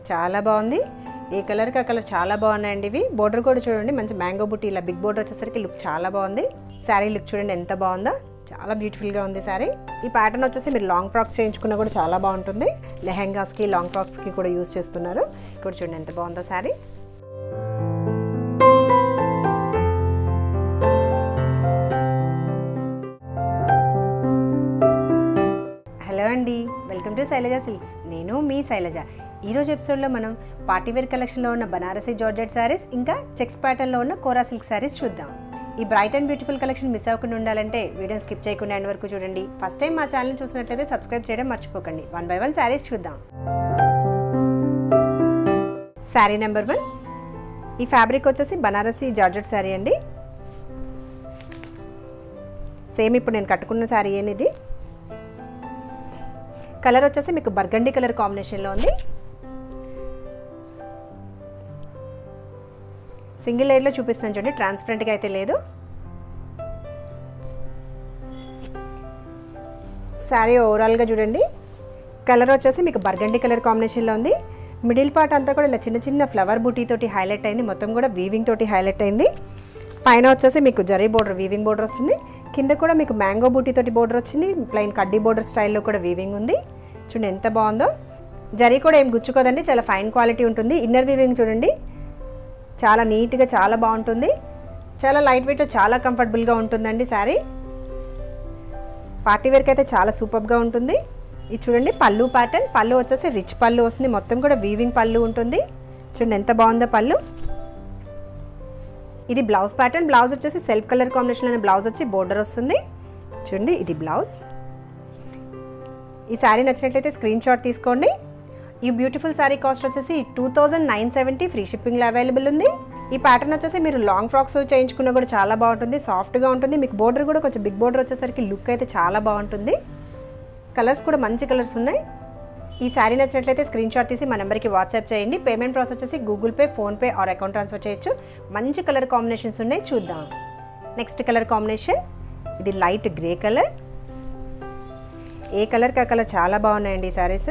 చాలా బాగుంది ఈ కలర్కి ఆ కలర్ చాలా బాగున్నాయండి ఇవి బోర్డర్ కూడా చూడండి మంచి మ్యాంగో బుట్టి ఇలా బిగ్ బోర్డర్ వచ్చేసరికి లుక్ చాలా బాగుంది శారీ లుక్ చూడండి ఎంత బాగుందో చాలా బ్యూటిఫుల్గా ఉంది శారీ ఈ ప్యాటర్న్ వచ్చేసి మీరు లాంగ్ ఫ్రాక్స్ చేయించుకున్నా కూడా చాలా బాగుంటుంది లెహెంగాస్కి లాంగ్ ఫ్రాక్స్కి కూడా యూస్ చేస్తున్నారు ఇక్కడ చూడండి ఎంత బాగుందో శారీ హలో అండి వెల్కమ్ టు శైలజ సిల్క్స్ నేను మీ శైలజ ఈరోజు ఎపిసోడ్లో మనం పార్టీవేర్ కలెక్షన్లో ఉన్న బనారసీ జార్జెట్ శారీస్ ఇంకా చెక్స్ ప్యాటర్న్లో ఉన్న కోరా సిల్క్ శారీస్ చూద్దాం ఈ bright and beautiful collection miss అవ్వకుండా ఉండాలంటే వీడియోని స్కిప్ చేయకుండా ఎండ్ వరకు చూడండి ఫస్ట్ టైం మా ఛానల్ చూసినట్లయితే సబ్స్క్రైబ్ చేయడం మర్చిపోకండి వన్ బై వన్ శారీస్ చూద్దాం శారీ నెంబర్ వన్ ఈ ఫ్యాబ్రిక్ వచ్చేసి బనారసీ జార్జెట్ శారీ అండి సేమ్ ఇప్పుడు నేను కట్టుకున్న శారీ అనేది కలర్ వచ్చేసి మీకు బర్గండి కలర్ కాంబినేషన్లో ఉంది సింగిల్ లేయర్లో చూపిస్తాను చూడండి ట్రాన్స్పరెంట్గా అయితే లేదు శారీ ఓవరాల్గా చూడండి కలర్ వచ్చేసి మీకు బర్గండి కలర్ కాంబినేషన్లో ఉంది మిడిల్ పార్ట్ అంతా కూడా ఇలా చిన్న చిన్న ఫ్లవర్ బూటీ తోటి హైలైట్ అయింది మొత్తం కూడా వీవింగ్ తోటి హైలైట్ అయింది పైన వచ్చేసి మీకు జరీ బోర్డర్ వీవింగ్ బోర్డర్ వస్తుంది కింద కూడా మీకు మ్యాంగో బూటీ తోటి బోర్డర్ వచ్చింది ప్లెయిన్ కడ్డీ బోర్డర్ స్టైల్లో కూడా వీవింగ్ ఉంది చూడండి ఎంత బాగుందో జరీ కూడా ఏం గుచ్చుకోదండి చాలా ఫైన్ క్వాలిటీ ఉంటుంది ఇన్నర్ వీవింగ్ చూడండి చాలా నీట్గా చాలా బాగుంటుంది చాలా లైట్ వెయిట్ చాలా కంఫర్టబుల్గా ఉంటుందండి శారీ పార్టీ వేర్కి అయితే చాలా సూపర్గా ఉంటుంది ఇది చూడండి పళ్ళు ప్యాటర్న్ పళ్ళు వచ్చేసి రిచ్ పళ్ళు వస్తుంది మొత్తం కూడా వీవింగ్ పళ్ళు ఉంటుంది చూడండి ఎంత బాగుందో పళ్ళు ఇది బ్లౌజ్ ప్యాటర్న్ బ్లౌజ్ వచ్చేసి సెల్ఫ్ కలర్ కాంబినేషన్లోనే బ్లౌజ్ వచ్చి బోర్డర్ వస్తుంది చూడండి ఇది బ్లౌజ్ ఈ శారీ నచ్చినట్లయితే స్క్రీన్ షాట్ తీసుకోండి ఈ బ్యూటిఫుల్ శారీ కాస్ట్ వచ్చేసి two thousand nine seventy free షిప్పింగ్లో అవైలబుల్ ఉంది ఈ ప్యాటర్న్ వచ్చేసి మీరు లాంగ్ ఫ్రాక్స్ చేయించుకున్నా కూడా చాలా బాగుంటుంది సాఫ్ట్గా ఉంటుంది మీకు బోర్డర్ కూడా కొంచెం బిగ్ బోర్డర్ వచ్చేసరికి లుక్ అయితే చాలా బాగుంటుంది కలర్స్ కూడా మంచి కలర్స్ ఉన్నాయి ఈ శారీ నచ్చినట్లయితే స్క్రీన్ షాట్ తీసి మా నెంబర్కి వాట్సాప్ చేయండి పేమెంట్ ప్రాసెస్ వచ్చేసి Google Pay PhonePe or account transfer చేయొచ్చు మంచి కలర్ కాంబినేషన్స్ ఉన్నాయి చూద్దాం నెక్స్ట్ కలర్ కాంబినేషన్ ఇది లైట్ గ్రే కలర్ ఏ కలర్కి ఆ కలర్ చాలా బాగున్నాయండి ఈ శారీస్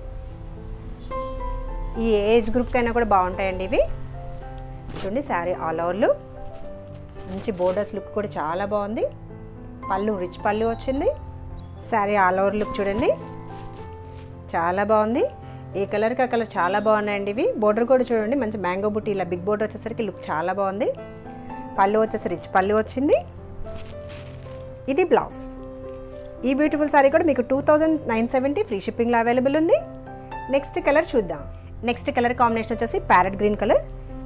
ఈ ఏజ్ గ్రూప్కైనా కూడా బాగుంటాయండి ఇవి చూడండి శారీ ఆల్ ఓవర్లు మంచి బోర్డర్స్ లుక్ కూడా చాలా బాగుంది పళ్ళు రిచ్ పళ్ళు వచ్చింది శారీ ఆల్ ఓవర్ లుక్ చూడండి చాలా బాగుంది ఏ కలర్కి ఆ కలర్ చాలా బాగున్నాయండి ఇవి బోర్డర్ కూడా చూడండి మంచి మ్యాంగో బుట్టి ఇలా బిగ్ బోర్డర్ వచ్చేసరికి లుక్ చాలా బాగుంది పళ్ళు వచ్చేసి రిచ్ పళ్ళు వచ్చింది ఇది బ్లౌజ్ ఈ బ్యూటిఫుల్ సారీ కూడా మీకు two thousand nine seventy free షిప్పింగ్లో అవైలబుల్ ఉంది నెక్స్ట్ కలర్ చూద్దాం నెక్స్ట్ కలర్ కాంబినేషన్ వచ్చేసి parrot green colour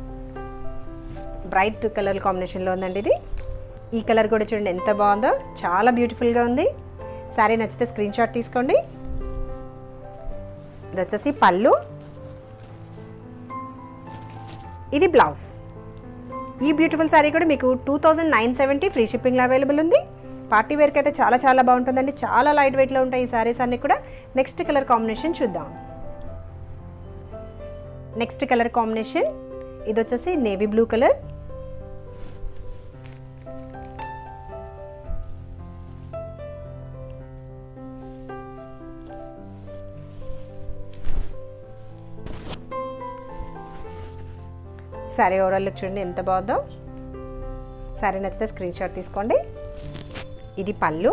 bright colour కాంబినేషన్లో ఉందండి ఇది ఈ కలర్ కూడా చూడండి ఎంత బాగుందో చాలా బ్యూటిఫుల్గా ఉంది శారీ నచ్చితే స్క్రీన్ షాట్ తీసుకోండి ఇది వచ్చేసి పళ్ళు ఇది బ్లౌజ్ ఈ బ్యూటిఫుల్ శారీ కూడా మీకు two thousand nine seventy free షిప్పింగ్లో అవైలబుల్ ఉంది పార్టీ వేర్కి అయితే చాలా చాలా బాగుంటుందండి చాలా లైట్ వెయిట్లో ఉంటాయి ఈ శారీస్ అన్నీ కూడా నెక్స్ట్ కలర్ కాంబినేషన్ చూద్దాం నెక్స్ట్ కలర్ కాంబినేషన్ ఇది వచ్చేసి navy blue colour sari overall look చూడండి ఎంత బాగుందో శారీ నచ్చితే స్క్రీన్ షాట్ తీసుకోండి ఇది పళ్ళు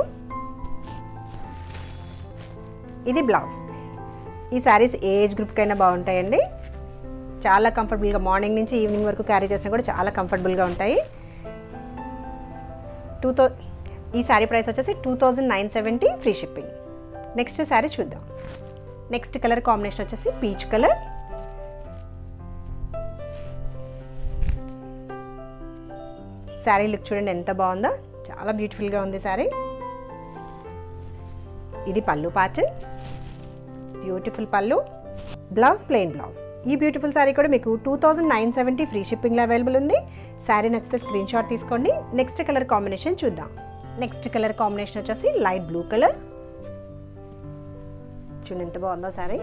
ఇది బ్లౌజ్ ఈ శారీస్ ఏజ్ గ్రూప్కైనా బాగుంటాయండి చాలా కంఫర్టబుల్గా మార్నింగ్ నుంచి ఈవినింగ్ వరకు క్యారీ చేసినా కూడా చాలా కంఫర్టబుల్గా ఉంటాయి టూ థౌ ఈ శారీ ప్రైస్ వచ్చేసి two thousand nine seventy free shipping next sari చూద్దాం నెక్స్ట్ కలర్ కాంబినేషన్ వచ్చేసి పీచ్ కలర్ శారీ లుక్ చూడండి ఎంత బాగుందో చాలా బ్యూటిఫుల్గా ఉంది శారీ ఇది పళ్ళు ప్యాటర్న్ బ్యూటిఫుల్ పళ్ళు బ్లౌజ్ ప్లెయిన్ బ్లౌజ్ ఈ బ్యూటిఫుల్ శారీ కూడా మీకు two thousand nine seventy free షిప్పింగ్లో అవైలబుల్ ఉంది శారీ నచ్చితే స్క్రీన్ షాట్ తీసుకోండి నెక్స్ట్ కలర్ కాంబినేషన్ చూద్దాం నెక్స్ట్ కలర్ కాంబినేషన్ వచ్చేసి లైట్ బ్లూ కలర్ చూడండి ఎంత బాగుందో శారీ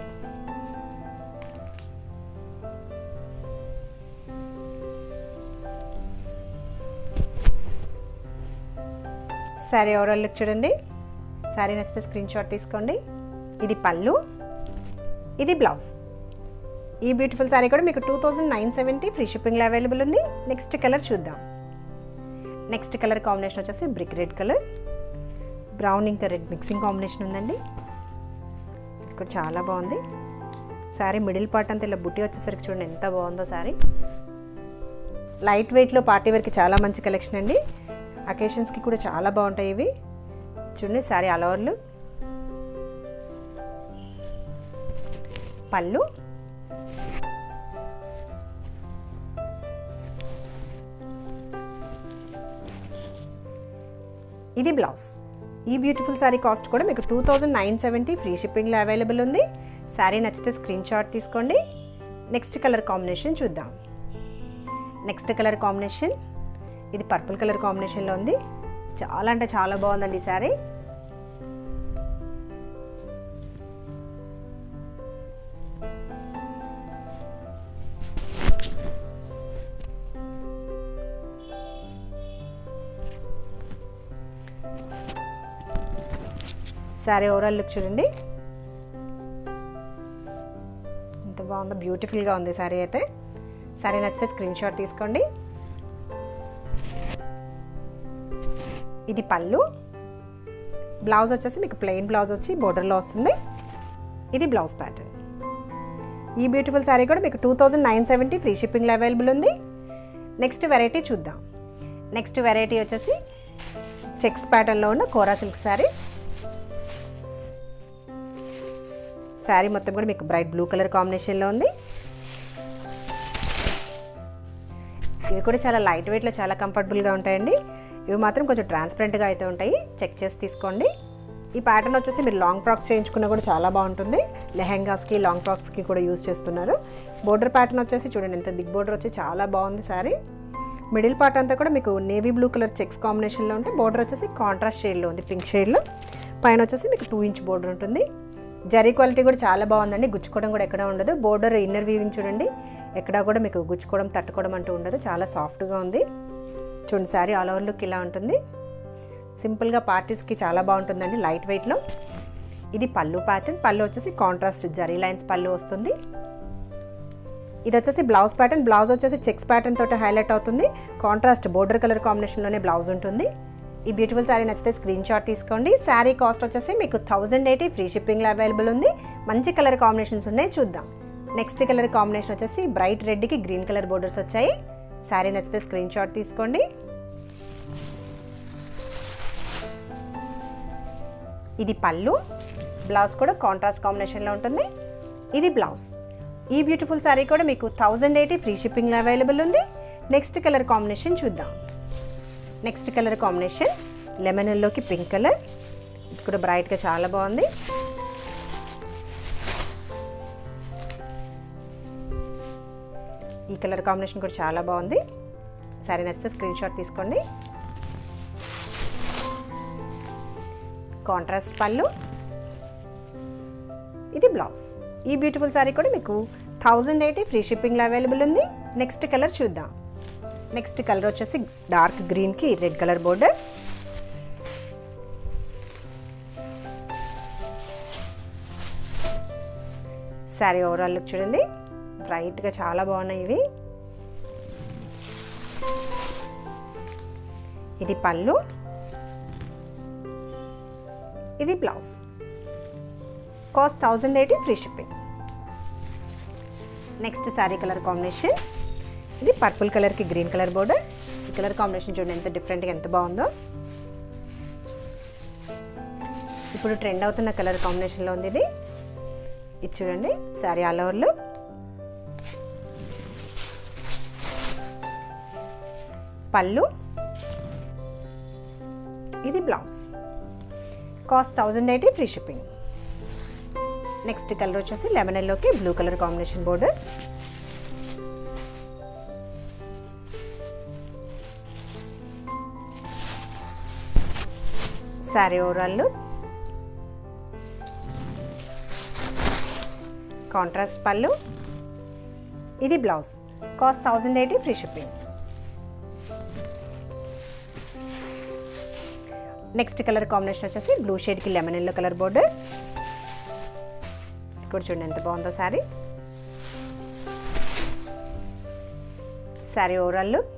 శారీ ఓవరాల్ లుక్ చూడండి శారీ నచ్చితే స్క్రీన్ షాట్ తీసుకోండి ఇది పళ్ళు ఇది బ్లౌజ్ ఈ బ్యూటిఫుల్ శారీ కూడా మీకు two thousand nine seventy free షిప్పింగ్లో అవైలబుల్ ఉంది నెక్స్ట్ కలర్ చూద్దాం నెక్స్ట్ కలర్ కాంబినేషన్ వచ్చేసి బ్రిక్ రెడ్ కలర్ బ్రౌన్ ఇంకా రెడ్ మిక్సింగ్ కాంబినేషన్ ఉందండి ఇది కూడా చాలా బాగుంది శారీ మిడిల్ పార్ట్ అంతా ఇలా బుట్టి వచ్చేసరికి చూడండి ఎంత బాగుందో శారీ లైట్ వెయిట్లో పార్టీ వేర్కి చాలా మంచి కలెక్షన్ అండి అకేషన్స్కి కూడా చాలా బాగుంటాయి ఇవి చూడండి శారీ అలవర్లు పళ్ళు ఇది బ్లౌజ్ ఈ బ్యూటిఫుల్ శారీ కాస్ట్ కూడా మీకు two thousand nine seventy free షిప్పింగ్లో అవైలబుల్ ఉంది శారీ నచ్చితే స్క్రీన్ షాట్ తీసుకోండి నెక్స్ట్ కలర్ కాంబినేషన్ చూద్దాం నెక్స్ట్ కలర్ కాంబినేషన్ ఇది పర్పుల్ కలర్ కాంబినేషన్లో ఉంది చాలా అంటే చాలా బాగుందండి ఈ శారీ శారీ ఓవరాల్ లుక్ చూడండి ఎంత బాగుందో బ్యూటిఫుల్గా ఉంది శారీ అయితే శారీ నచ్చితే స్క్రీన్ షాట్ తీసుకోండి ఇది పళ్ళు బ్లౌజ్ వచ్చేసి మీకు ప్లెయిన్ బ్లౌజ్ వచ్చి బోర్డర్లో వస్తుంది ఇది బ్లౌజ్ ప్యాటర్న్ ఈ బ్యూటిఫుల్ శారీ కూడా మీకు two thousand nine seventy free షిప్పింగ్లో అవైలబుల్ ఉంది నెక్స్ట్ వెరైటీ చూద్దాం నెక్స్ట్ వెరైటీ వచ్చేసి చెక్స్ ప్యాటర్న్లో ఉన్న కోరా సిల్క్ శారీస్ శారీ మొత్తం కూడా మీకు బ్రైట్ బ్లూ కలర్ కాంబినేషన్లో ఉంది ఇవి కూడా చాలా లైట్ వెయిట్లో చాలా కంఫర్టబుల్గా ఉంటాయండి ఇవి మాత్రం కొంచెం ట్రాన్స్పరెంట్గా అయితే ఉంటాయి చెక్ చేసి తీసుకోండి ఈ ప్యాటర్న్ వచ్చేసి మీరు లాంగ్ ఫ్రాక్స్ చేయించుకున్నా కూడా చాలా బాగుంటుంది లెహెంగాస్కి లాంగ్ ఫ్రాక్స్కి కూడా యూస్ చేస్తున్నారు బోర్డర్ ప్యాటర్న్ వచ్చేసి చూడండి ఎంత బిగ్ బోర్డర్ వచ్చి చాలా బాగుంది శారీ మిడిల్ పార్ట్ అంతా కూడా మీకు నేవీ బ్లూ కలర్ చెక్స్ కాంబినేషన్లో ఉంటే బోర్డర్ వచ్చేసి కాంట్రాస్ట్ షేడ్లో ఉంది పింక్ షేడ్లో పైన వచ్చేసి మీకు టూ ఇంచ్ బోర్డర్ ఉంటుంది జరీ క్వాలిటీ కూడా చాలా బాగుందండి గుచ్చుకోవడం కూడా ఎక్కడ ఉండదు బోర్డర్ ఇన్నర్ వీవింగ్ చూడండి ఎక్కడా కూడా మీకు గుచ్చుకోవడం తట్టుకోవడం అంటూ ఉండదు చాలా సాఫ్ట్గా ఉంది చూడండి శారీ ఆల్ ఓవర్ లుక్ ఇలా ఉంటుంది సింపుల్గా పార్టీస్కి చాలా బాగుంటుందండి లైట్ వెయిట్లో ఇది పళ్ళు ప్యాటర్న్ పళ్ళు వచ్చేసి కాంట్రాస్ట్ జరీ లైన్స్ పళ్ళు వస్తుంది ఇది వచ్చేసి బ్లౌజ్ ప్యాటర్న్ బ్లౌజ్ వచ్చేసి చెక్స్ ప్యాటర్న్ తోటి హైలైట్ అవుతుంది కాంట్రాస్ట్ బోర్డర్ కలర్ కాంబినేషన్లోనే బ్లౌజ్ ఉంటుంది ఈ బ్యూటిఫుల్ శారీ నచ్చితే స్క్రీన్ షాట్ తీసుకోండి శారీ కాస్ట్ వచ్చేసి మీకు థౌజండ్ ఎయిటీ ఫ్రీ షిప్పింగ్లో అవైలబుల్ ఉంది మంచి కలర్ కాంబినేషన్స్ ఉన్నాయి చూద్దాం నెక్స్ట్ కలర్ కాంబినేషన్ వచ్చేసి బ్రైట్ రెడ్కి గ్రీన్ కలర్ బోర్డర్స్ వచ్చాయి శారీ నచ్చితే స్క్రీన్ షాట్ తీసుకోండి ఇది పళ్ళు బ్లౌజ్ కూడా కాంట్రాస్ట్ కాంబినేషన్లో ఉంటుంది ఇది బ్లౌజ్ ఈ బ్యూటిఫుల్ శారీ కూడా మీకు థౌజండ్ ఎయిటీ ఫ్రీ షిప్పింగ్లో అవైలబుల్ ఉంది నెక్స్ట్ కలర్ కాంబినేషన్ చూద్దాం నెక్స్ట్ కలర్ కాంబినేషన్ లెమన్ ఎల్లోకి పింక్ కలర్ ఇది కూడా బ్రైట్గా చాలా బాగుంది ఈ కలర్ కాంబినేషన్ కూడా చాలా బాగుంది సరే నచ్చితే స్క్రీన్ షాట్ తీసుకోండి కాంట్రాస్ట్ పళ్ళు ఇది బ్లౌజ్ ఈ బ్యూటిఫుల్ శారీ కూడా మీకు థౌజండ్ ఎయిటీ ఫ్రీ షిప్పింగ్లో అవైలబుల్ ఉంది నెక్స్ట్ కలర్ చూద్దాం నెక్స్ట్ కలర్ వచ్చేసి డార్క్ గ్రీన్కి red colour border sari overall look చూడండి బ్రైట్గా చాలా బాగున్నాయి ఇవి ఇది పళ్ళు ఇది blouse cost thousand eighty free shipping next sari colour combination ఇది పర్పుల్ కలర్కి గ్రీన్ కలర్ బోర్డర్ ఈ కలర్ కాంబినేషన్ చూడండి ఎంత డిఫరెంట్గా ఎంత బాగుందో ఇప్పుడు ట్రెండ్ అవుతున్న కలర్ కాంబినేషన్లో ఉంది ఇది ఇది చూడండి శారీ ఆల్ ఓవర్లో పళ్ళు ఇది blouse cost thousand eighty free shipping next colour వచ్చేసి లెమన్ ఎల్లోకి blue colour combination borders sari overall contrast పళ్ళు ఇది blouse cost thousand eighty free shipping next colour combination వచ్చేసి బ్లూ షేడ్కి లెమన్ ఎల్లో కలర్ బోర్డర్ కూడా చూడండి ఎంత బాగుందో శారీ శారీ ఓవరాల్ లుక్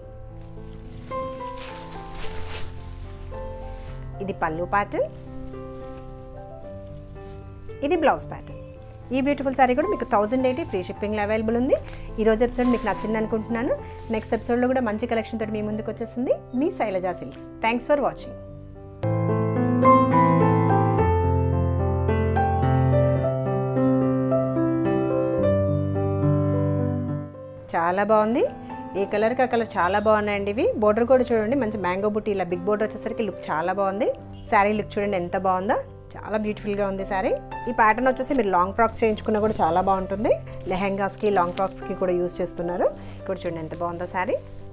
ఇది పళ్ళు ప్యాటర్న్ ఇది బ్లౌజ్ ప్యాటర్న్ ఈ బ్యూటిఫుల్ శారీ కూడా మీకు థౌజండ్ ఎయిటీ ఫ్రీ షిప్పింగ్లో అవైలబుల్ ఉంది ఈ రోజు ఎపిసోడ్ మీకు నచ్చింది అనుకుంటున్నాను నెక్స్ట్ ఎపిసోడ్లో కూడా మంచి కలెక్షన్ తోటి మీ ముందుకు వచ్చేసింది మీ Shailaja silks thanks for watching చాలా బాగుంది ఏ కలర్కి ఆ కలర్ చాలా బాగున్నాయండి ఇవి బోర్డర్ కూడా చూడండి మంచి మ్యాంగో బుట్టి ఇలా బిగ్ బోర్డర్ వచ్చేసరికి లుక్ చాలా బాగుంది శారీ లుక్ చూడండి ఎంత బాగుందో చాలా బ్యూటిఫుల్గా ఉంది శారీ ఈ ప్యాటర్న్ వచ్చేసి మీరు లాంగ్ ఫ్రాక్స్ చేయించుకున్నా కూడా చాలా బాగుంటుంది లెహెంగాస్కి లాంగ్ ఫ్రాక్స్కి కూడా యూస్ చేస్తున్నారు ఇక్కడ చూడండి ఎంత బాగుందో శారీ